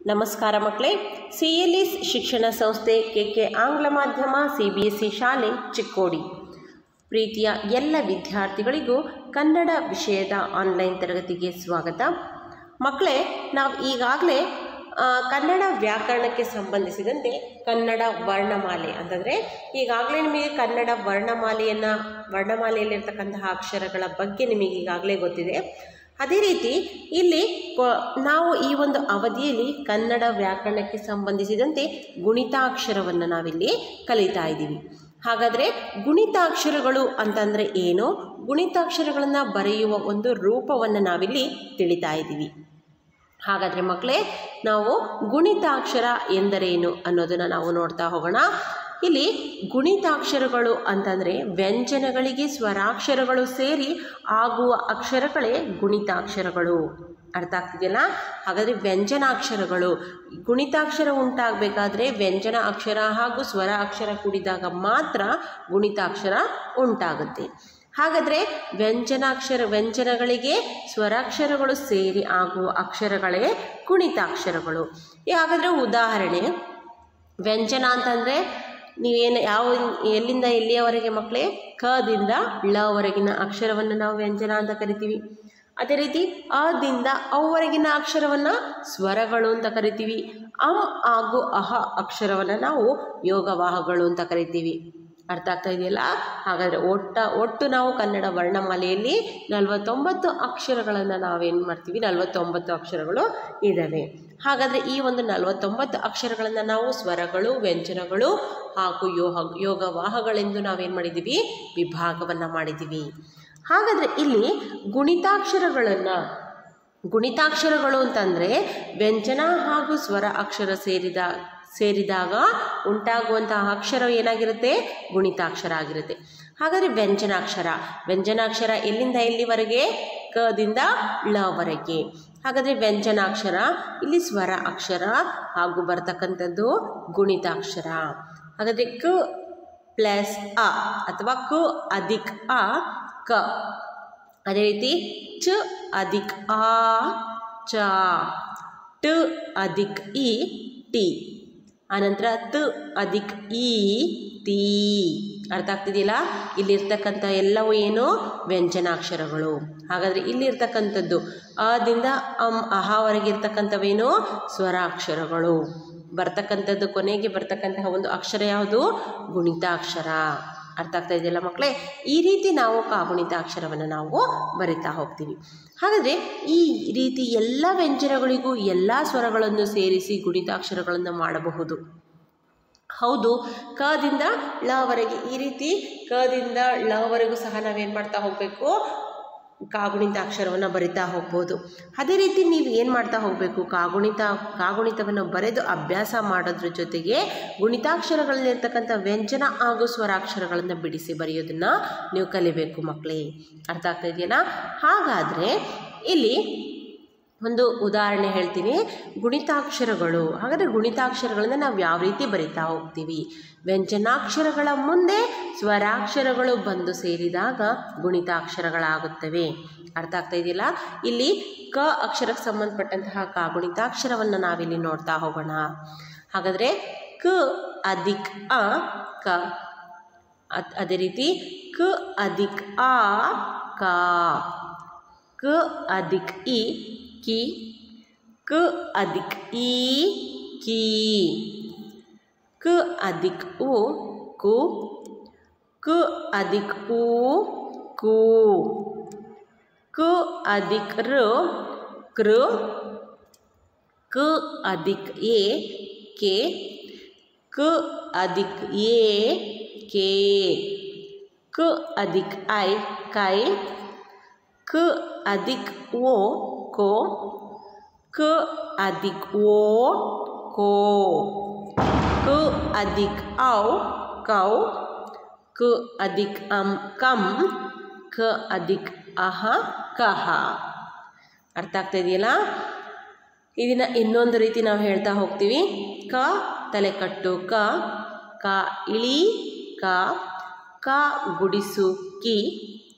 ನಮಸ್ಕಾರ ಮಕ್ಕಳೇ C L is ಶಿಕ್ಷಣ ಸಂಸ್ಥೆ ಕೆ ಕೆ ಆಂಗ್ಲ ಮಾಧ್ಯಮ ಸಿ ಬಿ ಎಸ್ ಸಿ ಶಾಲೆ ಚಿಕ್ಕೋಡಿ ಪ್ರೀತಿಯ ಎಲ್ಲ ವಿದ್ಯಾರ್ಥಿಗಳಿಗೂ ಕನ್ನಡ ವಿಷಯದ ಆನ್ಲೈನ್ ತರಗತಿಗೆ ಸ್ವಾಗತ ಮಕ್ಕಳೇ ನಾವು ಈಗಾಗಲೇ ಆ, ಕನ್ನಡ ವ್ಯಾಕರಣಕ್ಕೆ ಸಂಬಂಧಿಸಿದಂತೆ ಕನ್ನಡ ವರ್ಣಮಾಲೆ ಅಂತಂದರೆ ಈಗಾಗಲೇ ನಿಮಗೆ ಕನ್ನಡ ವರ್ಣಮಾಲೆಯನ್ನು ವರ್ಣಮಾಲೆಯಲ್ಲಿರ್ತಕ್ಕಂತಹ ಅಕ್ಷರಗಳ ಬಗ್ಗೆ ನಿಮಗೆ ಈಗಾಗಲೇ ಗೊತ್ತಿದೆ ಅದೇ ರೀತಿ ಇಲ್ಲಿ ಕ- ನಾವು ಈ ಒಂದು ಅವಧಿಯಲ್ಲಿ ಕನ್ನಡ ವ್ಯಾಕರಣಕ್ಕೆ ಸಂಬಂಧಿಸಿದಂತೆ ಗುಣಿತಾಕ್ಷರವನ್ನು ನಾವಿಲ್ಲಿ ಕಲಿತಾ ಇದ್ದೀವಿ ಹಾಗಾದರೆ ಗುಣಿತಾಕ್ಷರಗಳು ಅಂತಂದರೆ ಏನು ಗುಣಿತಾಕ್ಷರಗಳನ್ನು ಬರೆಯುವ ಒಂದು ರೂಪವನ್ನು ನಾವಿಲ್ಲಿ ತಿಳಿತಾ ಇದ್ದೀವಿ ಹಾಗಾದರೆ ಮಕ್ಕಳೇ ನಾವು ಗುಣಿತಾಕ್ಷರ ಎಂದರೇನು ಅನ್ನೋದನ್ನು ನಾವು ನೋಡ್ತಾ ಹೋಗೋಣ ಇಲ್ಲಿ ಗುಣಿತಾಕ್ಷರಗಳು ಅಂತಂದರೆ ವ್ಯಂಜನಗಳಿಗೆ ಸ್ವರಾಕ್ಷರಗಳು ಸೇರಿ ಆಗುವ ಅಕ್ಷರಗಳೇ ಗುಣಿತಾಕ್ಷರಗಳು ಅರ್ಥ ಆಗ್ತಿದೆಯಲ್ಲ ಹಾಗಾದರೆ ವ್ಯಂಜನಾಕ್ಷರಗಳು ಗುಣಿತಾಕ್ಷರ ಉಂಟಾಗಬೇಕಾದ್ರೆ ವ್ಯಂಜನ ಅಕ್ಷರ ಹಾಗೂ ಸ್ವರ ಅಕ್ಷರ ಕೂಡಿದಾಗ ಮಾತ್ರ ಗುಣಿತಾಕ್ಷರ ಉಂಟಾಗುತ್ತೆ ಹಾಗಾದರೆ ವ್ಯಂಜನಾಕ್ಷರ ವ್ಯಂಜನಗಳಿಗೆ ಸ್ವರಾಕ್ಷರಗಳು ಸೇರಿ ಆಗುವ ಅಕ್ಷರಗಳೇ ಗುಣಿತಾಕ್ಷರಗಳು ಈ ಹಾಗಾದರೆ ಉದಾಹರಣೆ ವ್ಯಂಜನ ಅಂತಂದರೆ ನೀವೇನು ಯಾವ ಎಲ್ಲಿಂದ ಎಲ್ಲಿಯವರೆಗೆ ಮಕ್ಕಳೇ ಕದಿಂದ ಳವರೆಗಿನ ಅಕ್ಷರವನ್ನು ನಾವು ವ್ಯಂಜನ ಅಂತ ಕರಿತೀವಿ ಅದೇ ರೀತಿ ಅದಿಂದ ಅವರೆಗಿನ ಅಕ್ಷರವನ್ನು ಸ್ವರಗಳು ಅಂತ ಕರಿತೀವಿ ಅಂ ಹಾಗೂ ಅಹ ಅಕ್ಷರವನ್ನು ನಾವು ಯೋಗವಾಹಗಳು ಅಂತ ಕರಿತೀವಿ ಅರ್ಥ ಆಗ್ತಾ ಇದೆಯಲ್ಲ ಹಾಗಾದರೆ ಒಟ್ಟ ಒಟ್ಟು ನಾವು ಕನ್ನಡ ವರ್ಣಮಾಲೆಯಲ್ಲಿ ನಲವತ್ತೊಂಬತ್ತು ಅಕ್ಷರಗಳನ್ನು ನಾವೇನು ಮಾಡ್ತೀವಿ ನಲವತ್ತೊಂಬತ್ತು ಅಕ್ಷರಗಳು ಇದ್ದಾವೆ ಹಾಗಾದರೆ ಈ ಒಂದು ನಲವತ್ತೊಂಬತ್ತು ಅಕ್ಷರಗಳನ್ನು ನಾವು ಸ್ವರಗಳು ವ್ಯಂಜನಗಳು ಹಾಗೂ ಯೋಹ ಯೋಗವಾಹಗಳೆಂದು ನಾವೇನು ಮಾಡಿದ್ದೀವಿ ವಿಭಾಗವನ್ನು ಮಾಡಿದ್ದೀವಿ ಹಾಗಾದರೆ ಇಲ್ಲಿ ಗುಣಿತಾಕ್ಷರಗಳನ್ನು ಗುಣಿತಾಕ್ಷರಗಳು ಅಂತಂದರೆ ವ್ಯಂಜನ ಹಾಗೂ ಸ್ವರ ಅಕ್ಷರ ಸೇರಿದ ಸೇರಿದಾಗ ಉಂಟಾಗುವಂತಹ ಅಕ್ಷರ ಏನಾಗಿರುತ್ತೆ ಗುಣಿತಾಕ್ಷರ ಆಗಿರುತ್ತೆ ಹಾಗಾದರೆ ವ್ಯಂಜನಾಕ್ಷರ ವ್ಯಂಜನಾಕ್ಷರ ಎಲ್ಲಿಂದ ಎಲ್ಲಿವರೆಗೆ ಕದಿಂದ ಲವರೆಗೆ ಹಾಗಾದರೆ ವ್ಯಂಜನಾಕ್ಷರ ಇಲ್ಲಿ ಸ್ವರ ಅಕ್ಷರ ಹಾಗೂ ಬರ್ತಕ್ಕಂಥದ್ದು ಗುಣಿತಾಕ್ಷರ ಹಾಗಾದರೆ ಕ ಪ್ಲಸ್ ಅ ಅಥವಾ ಕ ಅಧಿಕ್ ಅ ಕ ಅದೇ ರೀತಿ ಚ ಅಧಿಕ್ ಆ ಚ ಟ ಅಧಿಕ್ ಇ ಟಿ ಆನಂತರ ತ ಅಧಿಕ್ ಈ ತೀ ಅರ್ಥ ಆಗ್ತಿದೆಯಲ್ಲ ಇಲ್ಲಿರ್ತಕ್ಕಂಥ ಎಲ್ಲವೂ ಏನು ವ್ಯಂಜನಾಕ್ಷರಗಳು ಹಾಗಾದರೆ ಇಲ್ಲಿರ್ತಕ್ಕಂಥದ್ದು ಅದಿಂದ ಅಂ ಅಹಾವರೆಗೆ ಇರ್ತಕ್ಕಂಥವೇನು ಸ್ವರಾಕ್ಷರಗಳು ಬರ್ತಕ್ಕಂಥದ್ದು ಕೊನೆಗೆ ಬರ್ತಕ್ಕಂತಹ ಒಂದು ಅಕ್ಷರ ಯಾವುದು ಗುಣಿತಾಕ್ಷರ ಅರ್ಥ ಆಗ್ತಾ ಇದೆಯಲ್ಲ ಮಕ್ಕಳೇ ಈ ರೀತಿ ನಾವು ಕಾಗುಣಿತಾಕ್ಷರವನ್ನು ನಾವು ಬರಿತಾ ಹೋಗ್ತೀವಿ ಹಾಗಾದರೆ ಈ ರೀತಿ ಎಲ್ಲ ವ್ಯಂಜನಗಳಿಗೂ ಎಲ್ಲ ಸ್ವರಗಳನ್ನು ಸೇರಿಸಿ ಗುಣಿತಾಕ್ಷರಗಳನ್ನು ಮಾಡಬಹುದು ಹೌದು ಕದಿಂದ ಲವರೆಗೆ ಈ ರೀತಿ ಕದಿಂದ ಲವರೆಗೂ ಸಹ ನಾವೇನು ಮಾಡ್ತಾ ಹೋಗಬೇಕು ಕಾಗುಣಿತ ಅಕ್ಷರವನ್ನು ಬರಿತಾ ಹೋಗ್ಬೋದು ಅದೇ ರೀತಿ ನೀವು ಏನು ಮಾಡ್ತಾ ಹೋಗಬೇಕು ಕಾಗುಣಿತ ಕಾಗುಣಿತವನ್ನು ಬರೆದು ಅಭ್ಯಾಸ ಮಾಡೋದ್ರ ಜೊತೆಗೆ ಗುಣಿತಾಕ್ಷರಗಳಲ್ಲಿರ್ತಕ್ಕಂಥ ವ್ಯಂಜನ ಹಾಗೂ ಸ್ವರಾಕ್ಷರಗಳನ್ನು ಬಿಡಿಸಿ ಬರೆಯೋದನ್ನು ನೀವು ಕಲಿಬೇಕು ಮಕ್ಕಳೇ ಅರ್ಥ ಆಗ್ತಾ ಇದೆಯಲ್ಲ ಹಾಗಾದರೆ ಇಲ್ಲಿ ಒಂದು ಉದಾಹರಣೆ ಹೇಳ್ತೀನಿ ಗುಣಿತಾಕ್ಷರಗಳು ಹಾಗಾದರೆ ಗುಣಿತಾಕ್ಷರಗಳನ್ನು ನಾವು ಯಾವ ರೀತಿ ಬರಿತಾ ಹೋಗ್ತೀವಿ ವ್ಯಂಜನಾಕ್ಷರಗಳ ಮುಂದೆ ಸ್ವರಾಕ್ಷರಗಳು ಬಂದು ಸೇರಿದಾಗ ಗುಣಿತಾಕ್ಷರಗಳಾಗುತ್ತವೆ ಅರ್ಥ ಆಗ್ತಾ ಇದೆಯಲ್ಲ ಇಲ್ಲಿ ಕ ಅಕ್ಷರಕ್ಕೆ ಸಂಬಂಧಪಟ್ಟಂತಹ ಕ ಗುಣಿತಾಕ್ಷರವನ್ನು ನಾವಿಲ್ಲಿ ನೋಡ್ತಾ ಹೋಗೋಣ ಹಾಗಾದರೆ ಕ ಅಧಿಕ್ ಅ ಕ ಅದ್- ಅದೇ ರೀತಿ ಕ ಅಧಿಕ್ ಆ ಕ ಕ ಅಧಿಕ್ ಇ ಕಿ ಕ ಅಧಿಕ್ ಈ ಕಿ ಕ ಅಧಿಕ್ ಉ ಕು ಕ ಅಧಿಕ್ ಉ ಕು ಕ ಅಧಿಕ್ ರ ಕೃ ಕ ಅಧಿಕ್ ಎ ಕೆ ಕ ಅಧಿಕ್ ಎ ಕೆ ಕ ಅಧಿಕ್ ಐ ಕೈ ಕ ಅಧಿಕ್ ಓ ಕೋ ಕ ಅಧಿಕ್ ಓ ಕೋ ಕ ಅಧಿಕ್ ಔ ಕೌ ಕ ಅಧಿಕ್ ಅಂ ಕಂ ಕ ಅಧಿಕ್ ಅಹ ಕಹ ಅರ್ಥ ಆಗ್ತಾ ಇದೆಯಲ್ಲ ಇದನ್ನು ಇನ್ನೊಂದು ರೀತಿ ನಾವು ಹೇಳ್ತಾ ಹೋಗ್ತೀವಿ ಕ ತಲೆಕಟ್ಟು ಕ ಕ ಇಳಿ ಕ ಕ ಗುಡಿಸು ಕಿ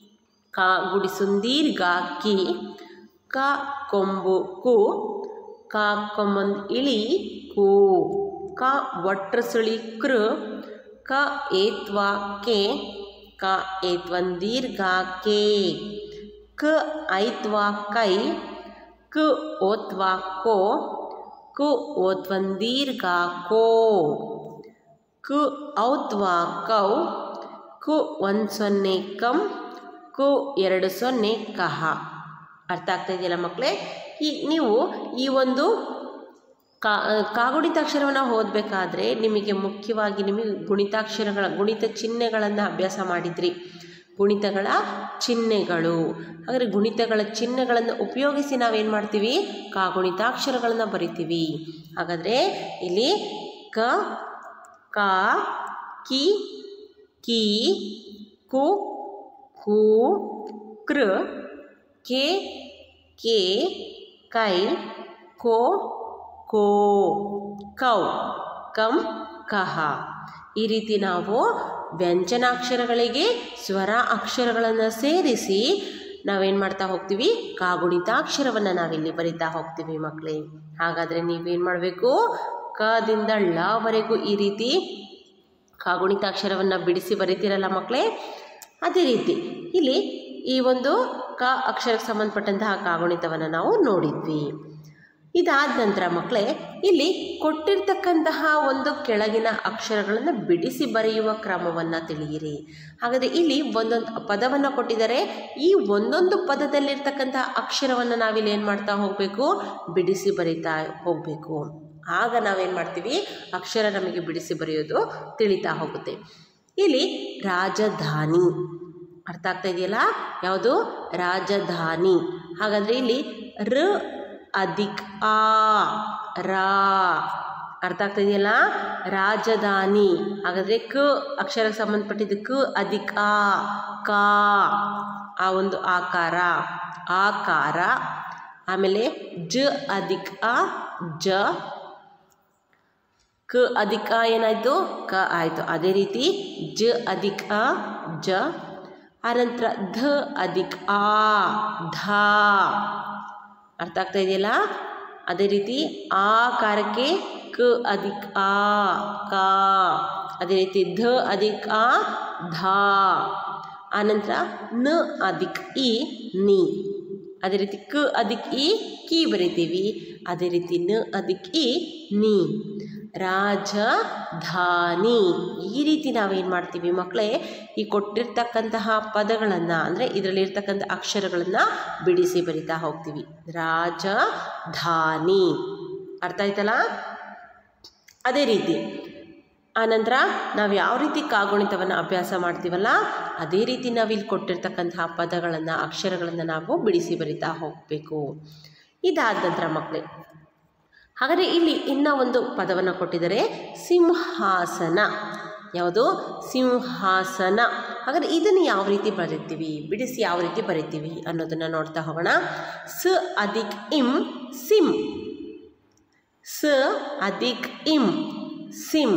ಕ ಗುಡಿಸುಂದೀರ್ಘ ಕಿ ಕ ಕೊಂಬು ಕು ಕ ಕೊಂಬೊಂದು ಇಳಿ ಕು ಕ ಒಟ್ರ ಸುಳಿ ಕೃ ಕ ಏತ್ವಾ ಕೆ ಕ ಏತ್ವನ್ ದೀರ್ಘ ಕೆ ಕ ಐತ್ವಾ ಕೈ ಕ ಓತ್ವಾ ಕೋ ಕು ಓತ್ವನ್ ದೀರ್ಘ ಕೋ ಕು ಔತ್ವಾ ಕೌ ಕು ಒಂದು ಸೊನ್ನೆ ಕಂ ಕು ಎರಡು ಸೊನ್ನೆ ಕಹ ಅರ್ಥ ಆಗ್ತಾ ಇದೆಯಲ್ಲ ಮಕ್ಕಳೇ ಈ ನೀವು ಈ ಒಂದು ಕಾ ಕಾಗುಣಿತಾಕ್ಷರವನ್ನು ಓದಬೇಕಾದ್ರೆ ನಿಮಗೆ ಮುಖ್ಯವಾಗಿ ನಿಮಗೆ ಗುಣಿತಾಕ್ಷರಗಳ ಗುಣಿತ ಚಿಹ್ನೆಗಳನ್ನು ಅಭ್ಯಾಸ ಮಾಡಿದ್ರಿ ಗುಣಿತಗಳ ಚಿಹ್ನೆಗಳು ಹಾಗಾದರೆ ಗುಣಿತಗಳ ಚಿಹ್ನೆಗಳನ್ನು ಉಪಯೋಗಿಸಿ ನಾವೇನು ಮಾಡ್ತೀವಿ ಕಾಗುಣಿತಾಕ್ಷರಗಳನ್ನು ಬರಿತೀವಿ ಹಾಗಾದರೆ ಇಲ್ಲಿ ಕ ಕ ಕಿ ಕಿ ಕು ಕು ಕೃ ಕೆ ಕೆ ಕೈ ಕೋ ಕೋ ಕೌ ಕಂ ಕಹ ಈ ರೀತಿ ನಾವು ವ್ಯಂಜನಾಕ್ಷರಗಳಿಗೆ ಸ್ವರ ಅಕ್ಷರಗಳನ್ನು ಸೇರಿಸಿ ನಾವೇನು ಮಾಡ್ತಾ ಹೋಗ್ತೀವಿ ಕಾಗುಣಿತಾಕ್ಷರವನ್ನು ನಾವಿಲ್ಲಿ ಬರಿತಾ ಹೋಗ್ತೀವಿ ಮಕ್ಕಳೇ ಹಾಗಾದರೆ ನೀವೇನು ಮಾಡಬೇಕು ಕದಿಂದ ಳವರೆಗೂ ಈ ರೀತಿ ಕಾಗುಣಿತಾಕ್ಷರವನ್ನು ಬಿಡಿಸಿ ಬರಿತೀರಲ್ಲ ಮಕ್ಕಳೇ ಅದೇ ರೀತಿ ಇಲ್ಲಿ ಈ ಒಂದು ಕ ಅಕ್ಷರಕ್ಕೆ ಸಂಬಂಧಪಟ್ಟಂತಹ ಕಾಗುಣಿತವನ್ನು ನಾವು ನೋಡಿದ್ವಿ ಇದಾದ ನಂತರ ಮಕ್ಕಳೇ ಇಲ್ಲಿ ಕೊಟ್ಟಿರ್ತಕ್ಕಂತಹ ಒಂದು ಕೆಳಗಿನ ಅಕ್ಷರಗಳನ್ನು ಬಿಡಿಸಿ ಬರೆಯುವ ಕ್ರಮವನ್ನು ತಿಳಿಯಿರಿ ಹಾಗಾದರೆ ಇಲ್ಲಿ ಒಂದೊಂದು ಪದವನ್ನು ಕೊಟ್ಟಿದ್ದಾರೆ ಈ ಒಂದೊಂದು ಪದದಲ್ಲಿರ್ತಕ್ಕಂತಹ ಅಕ್ಷರವನ್ನು ನಾವಿಲ್ಲಿ ಏನು ಮಾಡ್ತಾ ಹೋಗಬೇಕು ಬಿಡಿಸಿ ಬರಿತಾ ಹೋಗಬೇಕು ಆಗ ನಾವೇನು ಮಾಡ್ತೀವಿ ಅಕ್ಷರ ನಮಗೆ ಬಿಡಿಸಿ ಬರೆಯೋದು ತಿಳಿತಾ ಹೋಗುತ್ತೆ ಇಲ್ಲಿ ರಾಜಧಾನಿ ಅರ್ಥ ಆಗ್ತಾ ಇದೆಯಲ್ಲ ಯಾವುದು ರಾಜಧಾನಿ ಹಾಗಾದರೆ ಇಲ್ಲಿ ರ ಅಧಿಕ್ ಆ ರಾ ಅರ್ಥ ಆಗ್ತಾ ಇದೆಯಲ್ಲ ರಾಜಧಾನಿ ಹಾಗಾದರೆ ಕ ಅಕ್ಷರಕ್ಕೆ ಸಂಬಂಧಪಟ್ಟಿದ್ದು ಕ ಅಧಿಕ್ ಆ ಕಾ ಆ ಒಂದು ಆಕಾರ ಆಕಾರ ಆಮೇಲೆ ಜ ಅಧಿಕ್ ಆ ಜ ಕ ಅಧಿಕ ಏನಾಯಿತು ಕ ಆಯಿತು ಅದೇ ರೀತಿ ಜ ಅಧಿಕ ಆ ಜ ಆನಂತರ ಧ ಅಧಿಕ ಆ ಧ ಅರ್ಥ ಆಗ್ತಾ ಇದೆಯಲ್ಲ ಅದೇ ರೀತಿ ಆ ಕಾರಕ್ಕೆ ಕ ಅಧಿಕ ಆ ಕ ಅದೇ ರೀತಿ ಧ ಅಧಿಕ ಆ ಧ ಆನಂತರ ನ ಅಧಿಕ ಇ ನೀ ಅದೇ ರೀತಿ ಕ ಅಧಿಕ ಇ ಕಿ ಬರಿತೀವಿ ಅದೇ ರೀತಿ ನ ಅಧಿಕ ಇ ನೀ ರಾಜಧಾನಿ ಈ ರೀತಿ ನಾವೇನು ಮಾಡ್ತೀವಿ ಮಕ್ಕಳೇ ಈ ಕೊಟ್ಟಿರ್ತಕ್ಕಂತಹ ಪದಗಳನ್ನು ಅಂದರೆ ಇದರಲ್ಲಿರ್ತಕ್ಕಂಥ ಅಕ್ಷರಗಳನ್ನು ಬಿಡಿಸಿ ಬರಿತಾ ಹೋಗ್ತೀವಿ ರಾಜಧಾನಿ ಅರ್ಥ ಆಯ್ತಲ್ಲ ಅದೇ ರೀತಿ ಆನಂತರ ನಾವು ಯಾವ ರೀತಿ ಕಾಗುಣಿತವನ್ನು ಅಭ್ಯಾಸ ಮಾಡ್ತೀವಲ್ಲ ಅದೇ ರೀತಿ ನಾವಿಲ್ಲಿ ಕೊಟ್ಟಿರ್ತಕ್ಕಂತಹ ಪದಗಳನ್ನು ಅಕ್ಷರಗಳನ್ನು ನಾವು ಬಿಡಿಸಿ ಬರಿತಾ ಹೋಗಬೇಕು ಇದಾದ ನಂತರ ಮಕ್ಕಳೇ ಹಾಗಾದರೆ ಇಲ್ಲಿ ಇನ್ನೂ ಒಂದು ಪದವನ್ನು ಕೊಟ್ಟಿದ್ದಾರೆ ಸಿಂಹಾಸನ ಯಾವುದು ಸಿಂಹಾಸನ ಹಾಗಾದರೆ ಇದನ್ನು ಯಾವ ರೀತಿ ಬರಿತೀವಿ ಬಿಡಿಸಿ ಯಾವ ರೀತಿ ಬರಿತೀವಿ ಅನ್ನೋದನ್ನು ನೋಡ್ತಾ ಹೋಗೋಣ ಸ ಅಧಿಕ್ ಇಂ ಸಿಂ ಸ ಅಧಿಕ್ ಇಂ ಸಿಂ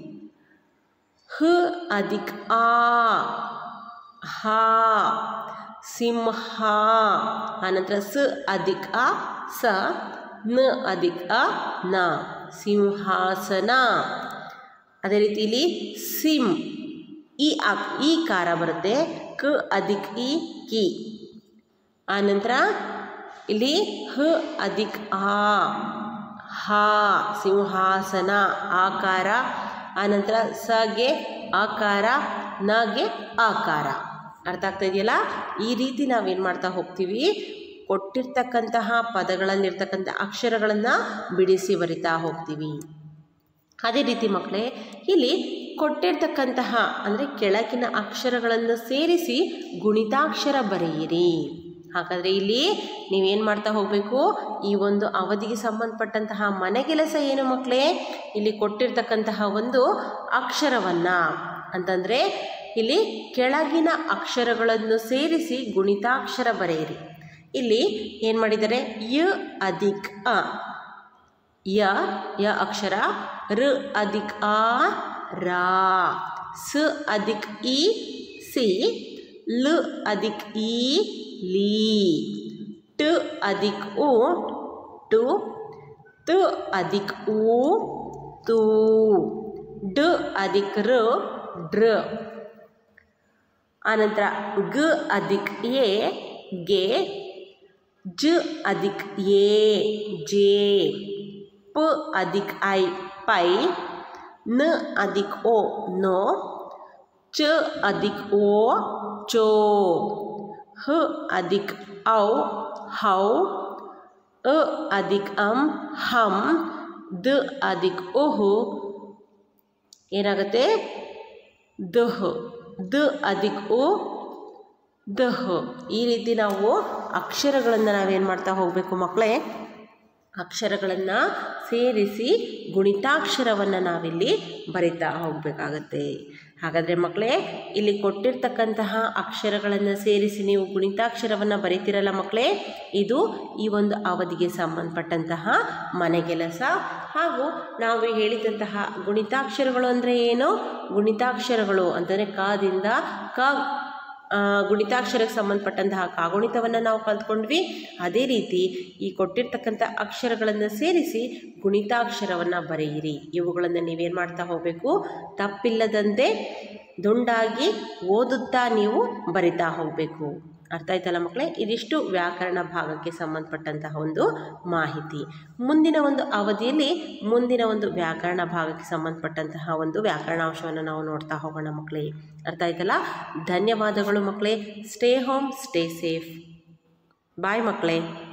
ಹ ಅಧಿಕ್ ಆ ಹಾ ಸಿಂಹ ಆನಂತರ ಸ ಅಧಿಕ್ ಆ ಸ ನ ಅಧಿಕ್ ಅ ನ ಸಿಂಹಾಸನ ಅದೇ ರೀತಿ ಇಲ್ಲಿ ಸಿಂ ಈ ಆ ಈ ಕಾರ ಬರುತ್ತೆ ಕ ಅಧಿಕ್ ಇ ಕಿ ಆನಂತರ ಇಲ್ಲಿ ಹ ಅಧಿಕ್ ಆ ಹಾ ಸಿಂಹಾಸನ ಆಕಾರ ಆನಂತರ ಸಗೆ ಆಕಾರ ನಗೆ ಆಕಾರ ಅರ್ಥ ಆಗ್ತಾ ಇದೆಯಲ್ಲ ಈ ರೀತಿ ನಾವೇನು ಮಾಡ್ತಾ ಹೋಗ್ತೀವಿ ಕೊಟ್ಟಿರ್ತಕ್ಕಂತಹ ಪದಗಳಲ್ಲಿರ್ತಕ್ಕಂಥ ಅಕ್ಷರಗಳನ್ನು ಬಿಡಿಸಿ ಬರಿತಾ ಹೋಗ್ತೀವಿ ಅದೇ ರೀತಿ ಮಕ್ಕಳೇ ಇಲ್ಲಿ ಕೊಟ್ಟಿರ್ತಕ್ಕಂತಹ ಅಂದರೆ ಕೆಳಗಿನ ಅಕ್ಷರಗಳನ್ನು ಸೇರಿಸಿ ಗುಣಿತಾಕ್ಷರ ಬರೆಯಿರಿ ಹಾಗಾದರೆ ಇಲ್ಲಿ ನೀವೇನು ಮಾಡ್ತಾ ಹೋಗಬೇಕು ಈ ಒಂದು ಅವಧಿಗೆ ಸಂಬಂಧಪಟ್ಟಂತಹ ಮನೆಗೆಲಸ ಏನು ಮಕ್ಕಳೇ ಇಲ್ಲಿ ಕೊಟ್ಟಿರ್ತಕ್ಕಂತಹ ಒಂದು ಅಕ್ಷರವನ್ನು ಅಂತಂದರೆ ಇಲ್ಲಿ ಕೆಳಗಿನ ಅಕ್ಷರಗಳನ್ನು ಸೇರಿಸಿ ಗುಣಿತಾಕ್ಷರ ಬರೆಯಿರಿ ಇಲ್ಲಿ ಏನು ಮಾಡಿದ್ದಾರೆ ಯ ಅಧಿಕ್ ಅ ಯ ಯ ಅಕ್ಷರ ರ ಅಧಿಕ್ ಆ ರಾ ಸ ಅಧಿಕ್ ಇ ಸಿ ಲ ಅಧಿಕ್ ಈ ಲೀ ಟ ಅಧಿಕ್ ಉ ಟು ತ ಅಧಿಕ್ ಊ ತೂ ಡ ಅಧಿಕ್ ರ ಡ್ರ ಆನಂತರ ಗ ಅಧಿಕ್ ಎ ಗೆ ಜ ಅಧಿಕ್ ಎ ಜೇ ಪ ಅಧಿಕ್ ಐ ಪೈ ನ ಅಧಿಕ್ ಓ ನೋ च अधिक ओ चो ह अधिक औ हौ अ अधिक अम ಹಂ ದ अधिक ಓಹ್ ಏನಾಗುತ್ತೆ ದಹ ದ अधिक ಓ ದಹ ಈ ರೀತಿ ನಾವು ಅಕ್ಷರಗಳನ್ನು ನಾವೇನು ಮಾಡ್ತಾ ಹೋಗಬೇಕು ಮಕ್ಕಳೇ ಅಕ್ಷರಗಳನ್ನು ಸೇರಿಸಿ ಗುಣಿತಾಕ್ಷರವನ್ನು ನಾವಿಲ್ಲಿ ಬರಿತಾ ಹೋಗಬೇಕಾಗತ್ತೆ ಹಾಗಾದರೆ ಮಕ್ಕಳೇ ಇಲ್ಲಿ ಕೊಟ್ಟಿರ್ತಕ್ಕಂತಹ ಅಕ್ಷರಗಳನ್ನು ಸೇರಿಸಿ ನೀವು ಗುಣಿತಾಕ್ಷರವನ್ನು ಬರಿತೀರಲ್ಲ ಮಕ್ಕಳೇ ಇದು ಈ ಒಂದು ಅವಧಿಗೆ ಸಂಬಂಧಪಟ್ಟಂತಹ ಮನೆಗೆಲಸ ಹಾಗೂ ನಾವು ಹೇಳಿದಂತಹ ಗುಣಿತಾಕ್ಷರಗಳು ಅಂದರೆ ಏನು ಗುಣಿತಾಕ್ಷರಗಳು ಅಂತಂದರೆ ಕದಿಂದ ಕ ಆ, ಗುಣಿತಾಕ್ಷರಕ್ಕೆ ಸಂಬಂಧಪಟ್ಟಂತಹ ಕಾಗುಣಿತವನ್ನು ನಾವು ಕಲ್ತ್ಕೊಂಡ್ವಿ ಅದೇ ರೀತಿ ಈ ಕೊಟ್ಟಿರ್ತಕ್ಕಂಥ ಅಕ್ಷರಗಳನ್ನು ಸೇರಿಸಿ ಗುಣಿತಾಕ್ಷರವನ್ನು ಬರೆಯಿರಿ ಇವುಗಳನ್ನು ನೀವೇನು ಮಾಡ್ತಾ ಹೋಗಬೇಕು ತಪ್ಪಿಲ್ಲದಂತೆ ದುಂಡಾಗಿ ಓದುತ್ತಾ ನೀವು ಬರಿತಾ ಹೋಗಬೇಕು ಅರ್ಥ ಆಯ್ತಲ್ಲ ಮಕ್ಕಳೇ ಇದಿಷ್ಟು ವ್ಯಾಕರಣ ಭಾಗಕ್ಕೆ ಸಂಬಂಧಪಟ್ಟಂತಹ ಒಂದು ಮಾಹಿತಿ ಮುಂದಿನ ಒಂದು ಅವಧಿಯಲ್ಲಿ ಮುಂದಿನ ಒಂದು ವ್ಯಾಕರಣ ಭಾಗಕ್ಕೆ ಸಂಬಂಧಪಟ್ಟಂತಹ ಒಂದು ವ್ಯಾಕರಣಾಂಶವನ್ನು ನಾವು ನೋಡ್ತಾ ಹೋಗೋಣ ಮಕ್ಕಳೇ ಅರ್ಥ ಆಯ್ತಲ್ಲ ಧನ್ಯವಾದಗಳು ಮಕ್ಕಳೇ stay home stay safe bye ಮಕ್ಕಳೇ